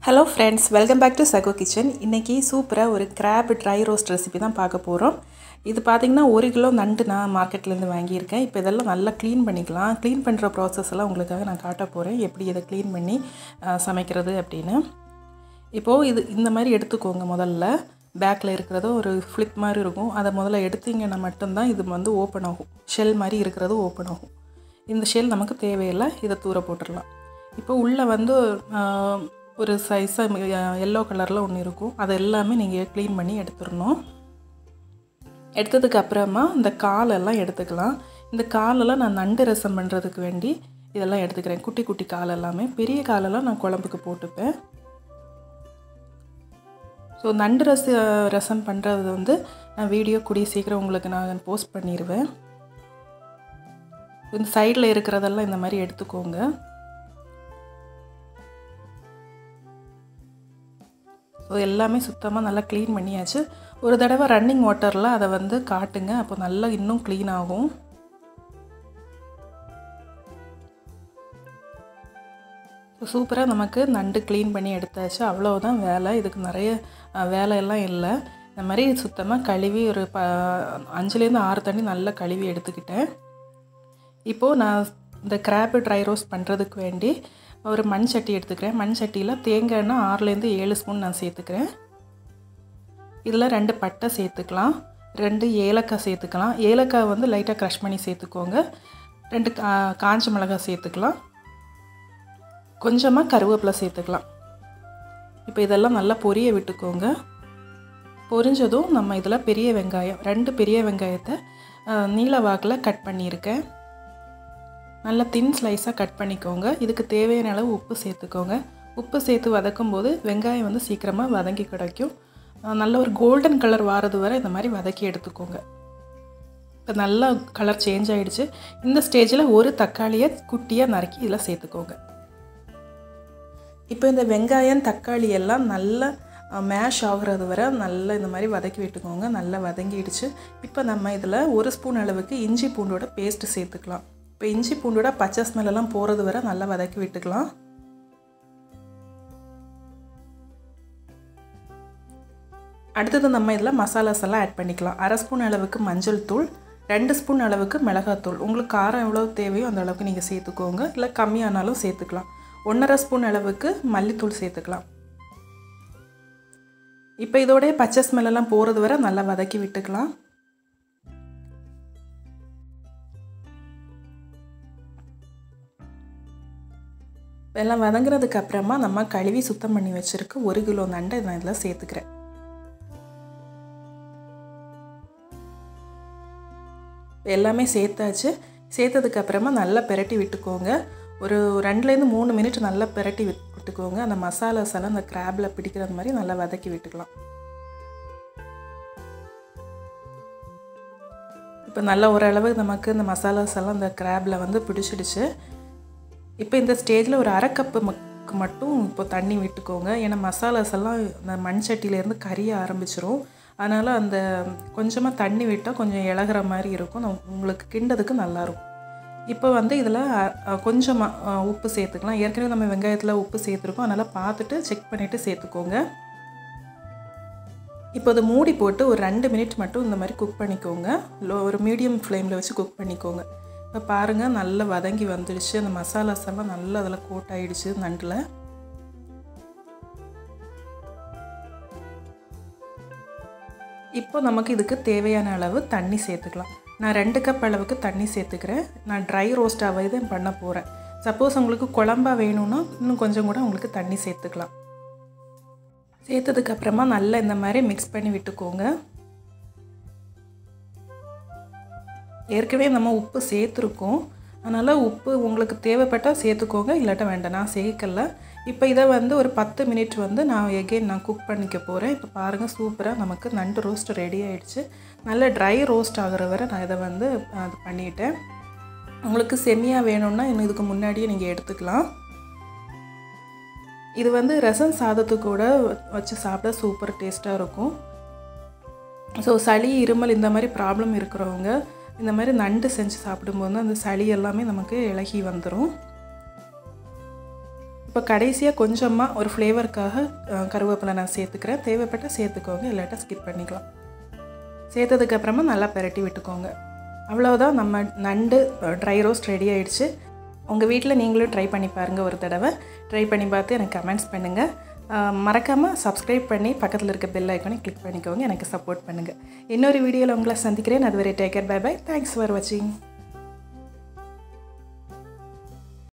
hello friends welcome back to சகோ kitchen இன்றைக்கி சூப்பராக ஒரு கிராப் ட்ரை ரோஸ்ட் ரெசிபி தான் பார்க்க போகிறோம் இது பார்த்திங்கன்னா ஒரு கிலோ நண்டு நான் மார்க்கெட்லேருந்து வாங்கியிருக்கேன் இப்போ இதெல்லாம் நல்லா க்ளீன் பண்ணிக்கலாம் க்ளீன் பண்ணுற ப்ராசஸ் எல்லாம் உங்களுக்காக நான் காட்ட போகிறேன் எப்படி இதை க்ளீன் பண்ணி அஹ், சமைக்கிறது அப்படின்னு இப்போது இது இந்த மாதிரி எடுத்துக்கோங்க முதல்ல பேக்கில் இருக்கிறது ஒரு ஃப்ளிப் மாதிரி இருக்கும் அதை முதல்ல எடுத்தீங்கன்னா மட்டும்தான் இது வந்து ஓப்பன் ஆகும் ஷெல் மாதிரி இருக்கிறது ஓப்பன் ஆகும் இந்த ஷெல் நமக்கு தேவையில்லை இதை தூர போட்டுடலாம் இப்போ உள்ளே வந்து ஆஹ், ஒரு சைஸாக எல்லோ கலரில் ஒன்று இருக்கும் அதை எல்லாமே நீங்கள் க்ளீன் பண்ணி எடுத்துடணும் எடுத்ததுக்கு அப்புறமா இந்த காலெல்லாம் எடுத்துக்கலாம் இந்த காலெல்லாம் நான் நண்டு ரசம் பண்ணுறதுக்கு வேண்டி இதெல்லாம் எடுத்துக்கிறேன் குட்டி குட்டி கால் எல்லாமே பெரிய காலெல்லாம் நான் குழம்புக்கு போட்டுப்பேன் ஸோ நண்டு ரச ரசம் பண்ணுறது வந்து நான் வீடியோ கூடிய சீக்கிரம் உங்களுக்கு நான் போஸ்ட் பண்ணிடுவேன் இந்த சைடில் இருக்கிறதெல்லாம் இந்த மாதிரி எடுத்துக்கோங்க ஸோ எல்லாமே சுத்தமாக நல்லா க்ளீன் பண்ணியாச்சு ஒரு தடவை ரன்னிங் வாட்டரில் அதை வந்து காட்டுங்க அப்போ நல்லா இன்னும் க்ளீன் ஆகும் சூப்பராக நமக்கு நண்டு க்ளீன் பண்ணி எடுத்தாச்சு அவ்வளோதான் வேலை இதுக்கு நிறைய அஹ், வேலையெல்லாம் இல்லை இந்த மாதிரி சுத்தமாக கழுவி ஒரு ப அஞ்சுலேருந்து ஆறு தண்ணி நல்லா கழுவி எடுத்துக்கிட்டேன் இப்போது நான் இந்த கிராப்பு ட்ரை ரோஸ்ட் பண்ணுறதுக்கு வேண்டி ஒரு மண் சட்டி எடுத்துக்கிறேன் மண் சட்டியில் தேங்காய் எண்ணெய் ஆறுலேருந்து ஏழு ஸ்பூன் நான் சேர்த்துக்கிறேன் இதில் ரெண்டு பட்டை சேர்த்துக்கலாம் ரெண்டு ஏலக்காய் சேர்த்துக்கலாம் ஏலக்காய் வந்து லைட்டாக க்ரஷ் பண்ணி சேர்த்துக்கோங்க ரெண்டு கா காஞ்ச மிளகாய் சேர்த்துக்கலாம் கொஞ்சமாக கருவேப்பிலை சேர்த்துக்கலாம் இப்போ இதெல்லாம் நல்லா பொரிய விட்டுக்கோங்க பொரிஞ்சதும் நம்ம இதில் பெரிய வெங்காயம் ரெண்டு பெரிய வெங்காயத்தை அஹ், நீல வாக்கில் கட் பண்ணியிருக்கேன் நல்லா தின் ஸ்லைஸாக கட் பண்ணிக்கோங்க இதுக்கு தேவையான அளவு உப்பு சேர்த்துக்கோங்க உப்பு சேர்த்து வதக்கும் போது வெங்காயம் வந்து சீக்கிரமாக வதங்கி கிடைக்கும் அஹ், நல்ல ஒரு கோல்டன் கலர் வாரது வரை இந்த மாதிரி வதக்கி எடுத்துக்கோங்க இப்போ நல்லா கலர் சேஞ்ச் ஆகிடுச்சு இந்த ஸ்டேஜில் ஒரு தக்காளியை குட்டியாக நறுக்கி இதில் சேர்த்துக்கோங்க இப்போ இந்த வெங்காயம் தக்காளி எல்லாம் நல்லா மேஷ் ஆகுறது வரை நல்லா இந்த மாதிரி வதக்கி விட்டுக்கோங்க நல்லா வதங்கிடுச்சு இப்போ நம்ம இதில் ஒரு ஸ்பூன் அளவுக்கு இஞ்சி பூண்டோட பேஸ்ட்டு சேர்த்துக்கலாம் இப்போ இஞ்சி பூண்டோட பச்சை ஸ்மெல் எல்லாம் போகிறது வரை நல்லா வதக்கி விட்டுக்கலாம் அடுத்தது நம்ம இதில் மசாலாஸ் எல்லாம் ஆட் பண்ணிக்கலாம் அரை ஸ்பூன் அளவுக்கு மஞ்சள் தூள் ரெண்டு ஸ்பூன் அளவுக்கு மிளகாத்தூள் உங்களுக்கு காரம் எவ்வளோ தேவையோ அந்த அளவுக்கு நீங்கள் சேர்த்துக்கோங்க இல்லை கம்மியானாலும் சேர்த்துக்கலாம் ஒன்றரை ஸ்பூன் அளவுக்கு மல்லித்தூள் சேர்த்துக்கலாம் இப்போ இதோடைய பச்சை ஸ்மெல்லாம் போகிறது வரை நல்லா வதக்கி விட்டுக்கலாம் எல்லாம் வதங்குறதுக்கு அப்புறமா நம்ம கழுவி சுத்தம் பண்ணி வச்சுருக்கு ஒரு கிலோ நண்டை நான் இதில் சேர்த்துக்கிறேன் எல்லாமே சேர்த்தாச்சு சேர்த்ததுக்கு அப்புறமா நல்லா பிரட்டி விட்டுக்கோங்க ஒரு ரெண்டுலேருந்து மூணு மினிட் நல்லா பிரட்டி விட் விட்டுக்கோங்க அந்த மசாலாஸ் எல்லாம் அந்த கிராபில் பிடிக்கிற மாதிரி நல்லா வதக்கி விட்டுக்கலாம் இப்போ நல்ல ஓரளவு நமக்கு இந்த மசாலாஸ் எல்லாம் இந்த கிராபில் வந்து பிடிச்சிடுச்சு இப்போ இந்த ஸ்டேஜில் ஒரு அரை கப்பு மக்கு மட்டும் இப்போ தண்ணி விட்டுக்கோங்க ஏன்னா மசாலாஸ் எல்லாம் இந்த மண் சட்டியிலேருந்து கரிய ஆரம்பிச்சிரும் அதனால் அந்த கொஞ்சமாக தண்ணி விட்டால் கொஞ்சம் இலகுற மாதிரி இருக்கும் நம்ம- உங்களுக்கு கிண்டதுக்கு நல்லாயிருக்கும் இப்போ வந்து இதில் கொஞ்சமாக உப்பு சேர்த்துக்கலாம் ஏற்கனவே நம்ம வெங்காயத்தில் உப்பு சேர்த்துருக்கோம் அதனால் பார்த்துட்டு செக் பண்ணிவிட்டு சேர்த்துக்கோங்க இப்போ அதை மூடி போட்டு ஒரு ரெண்டு மினிட் மட்டும் இந்த மாதிரி குக் பண்ணிக்கோங்க லோ ஒரு மீடியம் ஃப்ளேமில் வச்சு குக் பண்ணிக்கோங்க இப்போ பாருங்கள் நல்லா வதங்கி வந்துடுச்சு அந்த மசாலாஸ் எல்லாம் நல்லா அதில் கோட் ஆகிடுச்சு நண்டில் இப்போ நமக்கு இதுக்கு தேவையான அளவு தண்ணி சேர்த்துக்கலாம் நான் ரெண்டு கப் அளவுக்கு தண்ணி சேர்த்துக்கிறேன் நான் ட்ரை ரோஸ்டாகவே தான் பண்ண போகிறேன் சப்போஸ் உங்களுக்கு குழம்பா வேணும்னா இன்னும் கொஞ்சம் கூட உங்களுக்கு தண்ணி சேர்த்துக்கலாம் சேர்த்ததுக்கு அப்புறமா நல்லா இந்த மாதிரி மிக்ஸ் பண்ணி விட்டுக்கோங்க ஏற்கனவே நம்ம உப்பு சேர்த்துருக்கோம் அதனால் உப்பு உங்களுக்கு தேவைப்பட்டால் சேர்த்துக்கோங்க இல்லாட்ட வேண்டாம் நான் சேர்க்கல இப்போ இதை வந்து ஒரு பத்து மினிட் வந்து நான் எகெயின் நான் குக் பண்ணிக்க போகிறேன் இப்போ பாருங்கள் சூப்பராக நமக்கு நண்டு ரோஸ்ட் ரெடி ஆயிடுச்சு நல்ல ட்ரை ரோஸ்ட் ஆகிற வரை நான் இதை வந்து அது பண்ணிட்டேன் உங்களுக்கு செமியாக வேணும்னா இன்னும் இதுக்கு முன்னாடியே நீங்கள் எடுத்துக்கலாம் இது வந்து ரசம் சாதத்து கூட வச்சு சாப்பிட சூப்பர் டேஸ்ட்டாக இருக்கும் ஸோ சளி இருமல் இந்த மாதிரி ப்ராப்ளம் இருக்கிறவங்க இந்த மாதிரி நண்டு செஞ்சு சாப்பிடும்போது அந்த சளி எல்லாமே நமக்கு இலகி வந்துடும் இப்போ கடைசியாக கொஞ்சமாக ஒரு ஃப்ளேவருக்காக அஹ், கருவேப்பிலை நான் சேர்த்துக்கிறேன் தேவைப்பட்டால் சேர்த்துக்கோங்க இல்லாட்டா ஸ்கிப் பண்ணிக்கலாம் சேர்த்ததுக்கப்புறமா நல்லா பெரட்டி விட்டுக்கோங்க அவ்வளோதான் நம்ம நண்டு ட்ரை ரோஸ்ட் ரெடி ஆயிடுச்சு உங்கள் வீட்டில் நீங்களும் ட்ரை பண்ணி பாருங்கள் ஒரு தடவை ட்ரை பண்ணி பார்த்து எனக்கு கமெண்ட்ஸ் பண்ணுங்கள் மறக்காமல் சப்ஸ்கிரைப் பண்ணி பக்கத்தில் இருக்க பெல் ஐக்கானை கிளிக் பண்ணிக்கோங்க எனக்கு சப்போர்ட் பண்ணுங்கள் இன்னொரு வீடியோவில் உங்களை சந்திக்கிறேன் அதுவரை take care bye bye thanks for வாட்சிங்